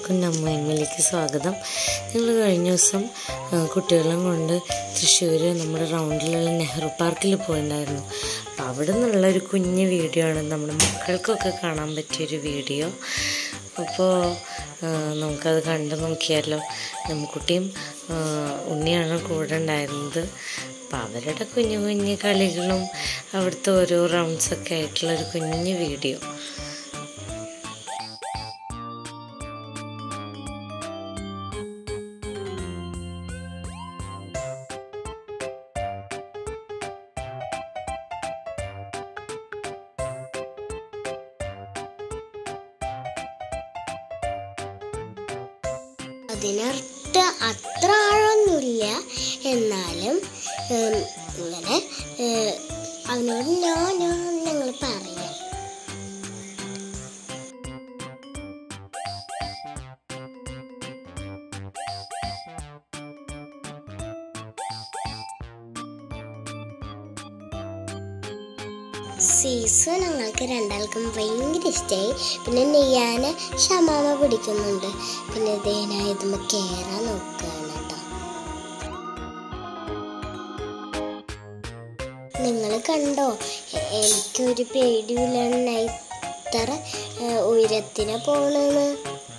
എല്ലാവർക്കും നമ്മയിലേക്ക് സ്വാഗതം ഞങ്ങൾ കഴിഞ്ഞ ദിവസം ആ, കുട്ടികളെയും കൊണ്ട് തൃശ്ശൂർ നമ്മുടെ റൗണ്ടിലുള്ള നെഹ്റു പാർക്കിൽ പോയിട്ടുണ്ടായിരുന്നു അപ്പം അവിടെ നിന്നുള്ള ഒരു കുഞ്ഞ് വീഡിയോ ആണ് നമ്മുടെ മക്കൾക്കൊക്കെ കാണാൻ പറ്റിയൊരു വീഡിയോ അപ്പോൾ ആ, നമുക്കത് കണ്ടു നോക്കിയാലോ നമുക്കുട്ടിയും ആ, ഉണ്ണിയാണ് കൂടെ ഉണ്ടായിരുന്നത് അപ്പം അവരുടെ കുഞ്ഞു കുഞ്ഞു കളികളും അവിടുത്തെ ഓരോ റൗണ്ട്സൊക്കെ ആയിട്ടുള്ള ഒരു കുഞ്ഞു വീഡിയോ അതിനർത്ഥ അത്ര ആഴമൊന്നുമില്ല എന്നാലും ഉം, ഇങ്ങനെ ഏഹ്, അവനോട് ഞാൻ ഞാൻ ഞങ്ങൾ പറയാം സീസൺ ഞങ്ങൾക്ക് രണ്ടാൾക്കും ഭയങ്കര ഇഷ്ടമായി പിന്നെ നെയ്യാനെ ഷമാമ പിടിക്കുന്നുണ്ട് പിന്നെ ദേന ഇതുമ്മ കയറാൻ നോക്കുകയാണ് കേട്ടോ നിങ്ങൾ കണ്ടോ എ- എനിക്കൊരു പേടിയില്ല ഇത്ര ഏഹ്, ഉയരത്തിനെ പോണെന്ന്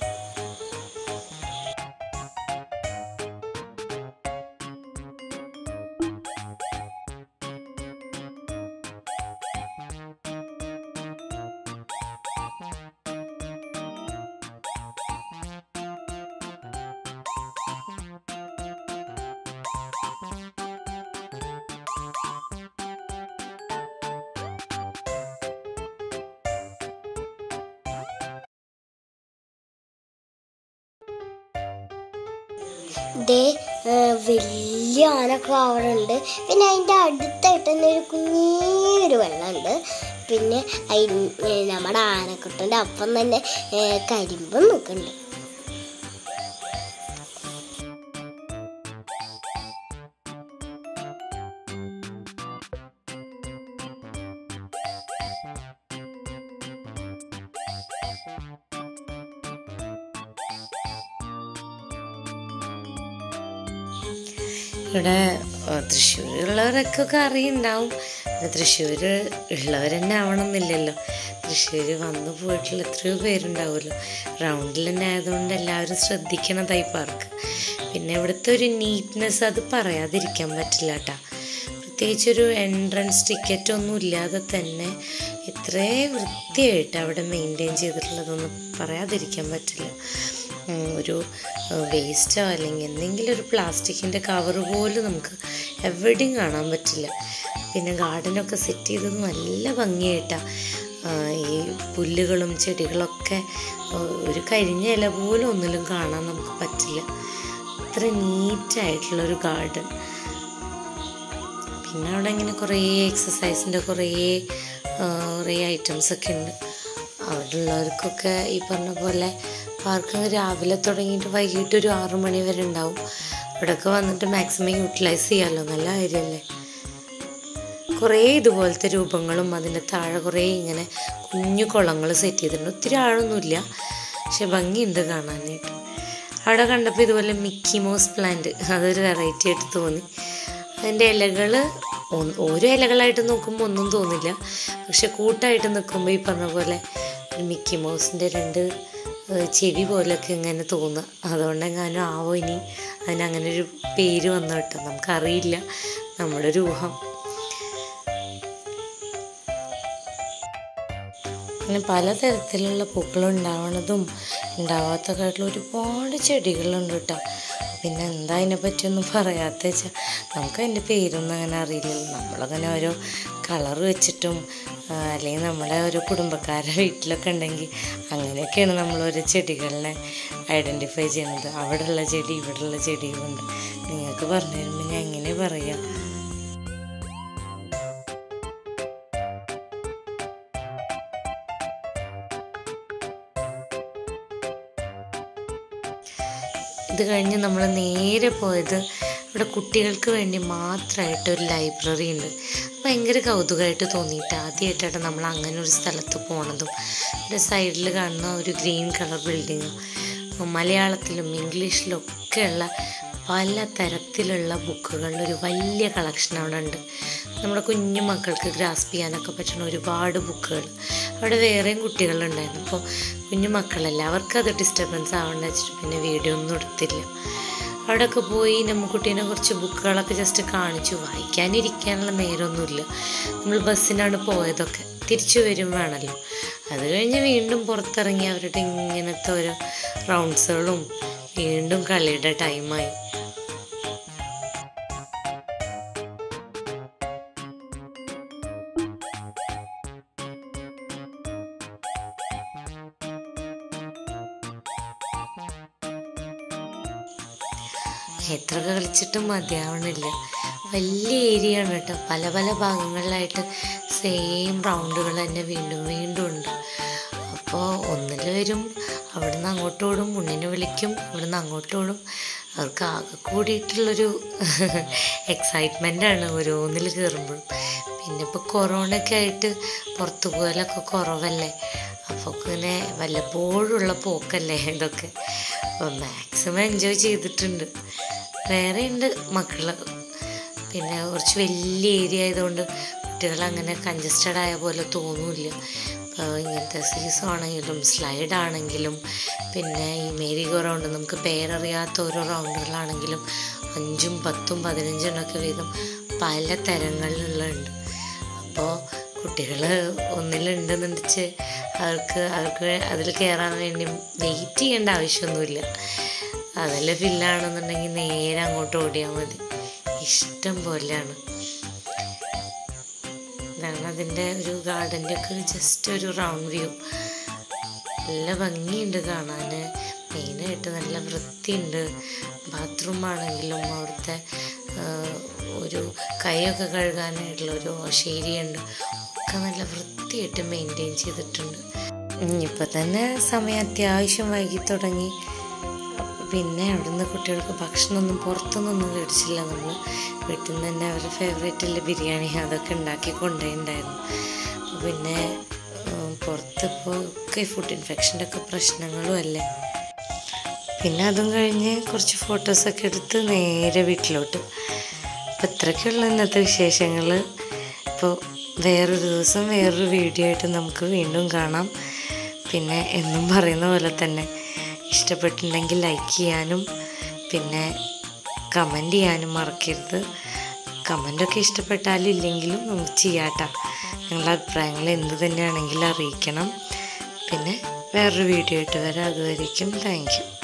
ദേ ഏഹ്, വലിയ ആനൊക്കെ അവിടെ ഉണ്ട് പിന്നെ അതിൻ്റെ അടുത്തായിട്ട് തന്നെ ഒരു കുഞ്ഞൊരു വെള്ളമുണ്ട് പിന്നെ അയി- ഏഹ്, നമ്മുടെ ആനക്കുട്ടൻ്റെ അപ്പം തന്നെ ഏഹ്, കരിമ്പും നിൽക്കുന്നുണ്ട് ഇവിടെ തൃശ്ശൂരുള്ളവരൊക്കെ അറിയുണ്ടാവും പിന്നെ തൃശ്ശൂർ ഉള്ളവർ തന്നെ ആവണമെന്നില്ലല്ലോ തൃശ്ശൂർ വന്നു പോയിട്ടുള്ള എത്രയോ പേരുണ്ടാവുമല്ലോ റൗണ്ടിൽ തന്നെ ആയതുകൊണ്ട് എല്ലാവരും ശ്രദ്ധിക്കണതായി പാർക്ക് പിന്നെ ഇവിടുത്തെ ഒരു നീറ്റ്നെസ് അത് പറയാതിരിക്കാൻ പറ്റില്ല കേട്ടോ പ്രത്യേകിച്ചൊരു എൻട്രൻസ് ടിക്കറ്റ് ഒന്നും ഇല്ലാതെ തന്നെ ഇത്രേ വൃത്തിയായിട്ട് അവിടെ മെയിൻറ്റെയിൻ ചെയ്തിട്ടുള്ളതൊന്നും പറയാതിരിക്കാൻ പറ്റില്ല ഉം, ഒരു വേസ്റ്റോ അല്ലെങ്കിൽ എന്തെങ്കിലും ഒരു പ്ലാസ്റ്റിക്കിൻ്റെ കവർ പോലും നമുക്ക് എവിടെയും കാണാൻ പറ്റില്ല പിന്നെ ഗാർഡനൊക്കെ സെറ്റ് ചെയ്തത് നല്ല ഭംഗിയായിട്ടാണ് ഈ പുല്ലുകളും ചെടികളൊക്കെ ആ, ഒരു കരിഞ്ഞ ഇല പോലും ഒന്നിലും കാണാൻ നമുക്ക് പറ്റില്ല അത്ര നീറ്റായിട്ടുള്ളൊരു ഗാർഡൻ പിന്നെ അവിടെ ഇങ്ങനെ കുറേ എക്സസൈസിൻ്റെ കുറേ ആ, കുറേ ഐറ്റംസ് ഒക്കെ ഉണ്ട് അവിടെ ഉള്ളവർക്കൊക്കെ ഈ പറഞ്ഞ പോലെ പാർക്ക് രാവിലെ തുടങ്ങിയിട്ട് വൈകിട്ട് ഒരു ആറു മണി വരെ ഉണ്ടാവും ഇവിടെയൊക്കെ വന്നിട്ട് മാക്സിമം യൂട്ടിലൈസ് ചെയ്യാമല്ലോ നല്ല കാര്യമല്ലേ കുറേ ഇതുപോലത്തെ രൂപങ്ങളും അതിൻ്റെ താഴെ കുറേ ഇങ്ങനെ കുഞ്ഞു കുളങ്ങൾ സെറ്റ് ചെയ്തിട്ടുണ്ട് ഒത്തിരി ആഴമൊന്നുമില്ല പക്ഷെ ഭംഗിയുണ്ട് കാണാനായിട്ട് അവിടെ കണ്ടപ്പോൾ ഇതുപോലെ മിക്കി മോസ് പ്ലാന്റ് അതൊരു വെറൈറ്റി ആയിട്ട് തോന്നി അതിൻ്റെ ഇലകൾ ഓരോ ഇലകളായിട്ട് നോക്കുമ്പോൾ ഒന്നും തോന്നില്ല പക്ഷെ കൂട്ടായിട്ട് നിൽക്കുമ്പോൾ ഈ പറഞ്ഞ പോലെ ഒരു മിക്കി മൗസിൻ്റെ രണ്ട് ഏഹ്, ചെവി പോലെയൊക്കെ ഇങ്ങനെ തോന്നുക അതുകൊണ്ടെങ്ങാനും ആവോ ഇനി അതിനങ്ങനെ ഒരു പേര് വന്നു കേട്ടോ നമുക്കറിയില്ല നമ്മുടെ ഒരു ഊഹം പിന്നെ പലതരത്തിലുള്ള പൂക്കൾ ഉണ്ടാവണതും ഉണ്ടാവാത്തൊക്കെ ആയിട്ടുള്ള ഒരുപാട് ചെടികളുണ്ട് കേട്ടോ പിന്നെ എന്താ അതിനെ പറ്റിയൊന്നും പറയാത്ത വെച്ചാൽ നമുക്ക് അതിൻ്റെ പേരൊന്നും അങ്ങനെ അറിയില്ലല്ലോ നമ്മളങ്ങനെ ഓരോ കളർ വെച്ചിട്ടും ആ, അല്ലെങ്കിൽ നമ്മുടെ ഓരോ കുടുംബക്കാരുടെ വീട്ടിലൊക്കെ ഉണ്ടെങ്കിൽ അങ്ങനെയൊക്കെയാണ് നമ്മൾ ഓരോ ചെടികളെ ഐഡൻറ്റിഫൈ ചെയ്യുന്നത് അവിടെയുള്ള ചെടി ഇവിടെയുള്ള ചെടികളുണ്ട് നിങ്ങൾക്ക് പറഞ്ഞു തരുമ്പോൾ ഞാൻ എങ്ങനെ പറയാം ഇത് കഴിഞ്ഞ് നമ്മൾ നേരെ പോയത് ഇവിടെ കുട്ടികൾക്ക് വേണ്ടി മാത്രമായിട്ട് ഒരു ലൈബ്രറി ഉണ്ട് ഭയങ്കര കൗതുകമായിട്ട് തോന്നിയിട്ട് ആദ്യമായിട്ടാണ് നമ്മൾ അങ്ങനെ ഒരു സ്ഥലത്ത് പോണതും ഇവിടെ സൈഡിൽ കാണുന്ന ഒരു ഗ്രീൻ കളർ ബിൽഡിങ് മലയാളത്തിലും ഇംഗ്ലീഷിലും ഒക്കെയുള്ള പല തരത്തിലുള്ള ബുക്കുകളുടെ ഒരു വലിയ കളക്ഷൻ അവിടെ ഉണ്ട് നമ്മുടെ കുഞ്ഞു മക്കൾക്ക് ഗ്രാസ്പ് ചെയ്യാനൊക്കെ പറ്റുന്ന ഒരുപാട് ബുക്കുകൾ അവിടെ വേറെയും കുട്ടികളുണ്ടായിരുന്നു അപ്പോൾ കുഞ്ഞു മക്കളല്ല അവർക്കത് ഡിസ്റ്റർബൻസ് ആവണ്ട വെച്ചിട്ട് പിന്നെ വീഡിയോ ഒന്നും എടുത്തില്ല അവിടെയൊക്കെ പോയി നമ്മക്കുട്ടീനെ കുറച്ച് ബുക്കുകളൊക്കെ ജസ്റ്റ് കാണിച്ചു വായിക്കാനിരിക്കാനുള്ള നേരമൊന്നുമില്ല നമ്മൾ ബസ്സിനാണ് പോയതൊക്കെ തിരിച്ചു വരും വേണമല്ലോ അത് കഴിഞ്ഞ് വീണ്ടും പുറത്തിറങ്ങി അവരുടെ ഇങ്ങനത്തെ ഓരോ റൗണ്ട്സുകളും വീണ്ടും കളിയുടെ ടൈമായി എത്രയൊക്കെ കളിച്ചിട്ടും മതിയാവണില്ല വലിയ ഏരിയ ആണ് കേട്ടോ പല പല ഭാഗങ്ങളിലായിട്ട് സെയിം റൗണ്ടുകൾ തന്നെ വീണ്ടും വീണ്ടും ഉണ്ട് അപ്പോൾ ഒന്നിൽ വരും അവിടുന്ന് അങ്ങോട്ടും ഓടും ഉണ്ണിനെ വിളിക്കും ഇവിടുന്ന് അങ്ങോട്ടും ഓടും അവർക്ക് ആകെ കൂടിയിട്ടുള്ളൊരു എക്സൈറ്റ്മെൻ്റ് ആണ് ഓരോന്നിൽ കയറുമ്പോഴും പിന്നെ ഇപ്പോൾ കൊറോണയൊക്കെ ആയിട്ട് പുറത്തു പോകലൊക്കെ കുറവല്ലേ അപ്പോൾ ഇങ്ങനെ വല്ലപ്പോഴുള്ള പോക്കല്ലേ ഇതൊക്കെ അപ്പോൾ മാക്സിമം എൻജോയ് ചെയ്തിട്ടുണ്ട് വേറെ ഉണ്ട് മക്കൾ പിന്നെ കുറച്ച് വലിയ ഏരിയ ആയതുകൊണ്ട് കുട്ടികൾ അങ്ങനെ കൺജസ്റ്റഡ് ആയ പോലെ തോന്നില്ല ഇപ്പോൾ ഇങ്ങനത്തെ സീസോ ആണെങ്കിലും സ്ലൈഡ് ആണെങ്കിലും പിന്നെ ഈ മേരി ഗോ റൗണ്ട് നമുക്ക് പേരറിയാത്ത ഓരോ റൗണ്ടുകളാണെങ്കിലും അഞ്ചും പത്തും പതിനഞ്ചെണ്ണമൊക്കെ വീതം പല തരങ്ങളിലുള്ളുണ്ട് അപ്പോൾ കുട്ടികൾ ഒന്നിലുണ്ടെന്ന് വെച്ച് അവർക്ക് അവർക്ക് അതിൽ കയറാൻ വേണ്ടി വെയിറ്റ് ചെയ്യേണ്ട ആവശ്യമൊന്നുമില്ല അതിൽ ഫില്ലാണെന്നുണ്ടെങ്കിൽ നേരെ അങ്ങോട്ട് ഓടിയാൽ മതി ഇഷ്ടം പോലെയാണ് ഇതാണ് അതിൻ്റെ ഒരു ഗാർഡൻ്റെ ഒക്കെ ജസ്റ്റ് ഒരു റൗണ്ട് വ്യൂ നല്ല ഭംഗിയുണ്ട് കാണാൻ മെയിനായിട്ട് നല്ല വൃത്തിയുണ്ട് ബാത്റൂം ആണെങ്കിലും അവിടുത്തെ ആ, ഒരു കൈയൊക്കെ കഴുകാനായിട്ടുള്ള ഒരു ശേരിയുണ്ട് ഒക്കെ നല്ല വൃത്തിയായിട്ട് മെയിൻറ്റെയിൻ ചെയ്തിട്ടുണ്ട് ഇപ്പം തന്നെ സമയം അത്യാവശ്യം വൈകി തുടങ്ങി പിന്നെ അവിടുന്ന് കുട്ടികൾക്ക് ഭക്ഷണമൊന്നും പുറത്തുനിന്നൊന്നും മേടിച്ചില്ല നമ്മൾ വീട്ടിൽ നിന്ന് തന്നെ അവരുടെ ഫേവറേറ്റുള്ള ബിരിയാണി അതൊക്കെ ഉണ്ടാക്കി കൊണ്ടുപോയിണ്ടായിരുന്നു അപ്പോൾ പിന്നെ ഉം, പുറത്തിപ്പോൾ ഒക്കെ ഫുഡ് ഇൻഫെക്ഷൻ്റെ ഒക്കെ പ്രശ്നങ്ങളും അല്ലേ പിന്നെ അതും കഴിഞ്ഞ് കുറച്ച് ഫോട്ടോസൊക്കെ എടുത്ത് നേരെ വീട്ടിലോട്ട് അപ്പോൾ ഇത്രയൊക്കെയുള്ള ഇന്നത്തെ വിശേഷങ്ങൾ ഇപ്പോൾ വേറൊരു ദിവസം വേറൊരു വീഡിയോ ആയിട്ട് നമുക്ക് വീണ്ടും കാണാം പിന്നെ എന്നും പറയുന്ന പോലെ തന്നെ ഇഷ്ടപ്പെട്ടിട്ടുണ്ടെങ്കിൽ ലൈക്ക് ചെയ്യാനും പിന്നെ കമൻറ്റ് ചെയ്യാനും മറക്കരുത് കമൻ്റൊക്കെ ഇഷ്ടപ്പെട്ടാലും ഇല്ലെങ്കിലും നമുക്ക് ചെയ്യാട്ടോ നിങ്ങളുടെ അഭിപ്രായങ്ങൾ എന്ത് തന്നെയാണെങ്കിലും അറിയിക്കണം പിന്നെ വേറൊരു വീഡിയോ ആയിട്ട് വരാം അതുവരേക്കും താങ്ക് യു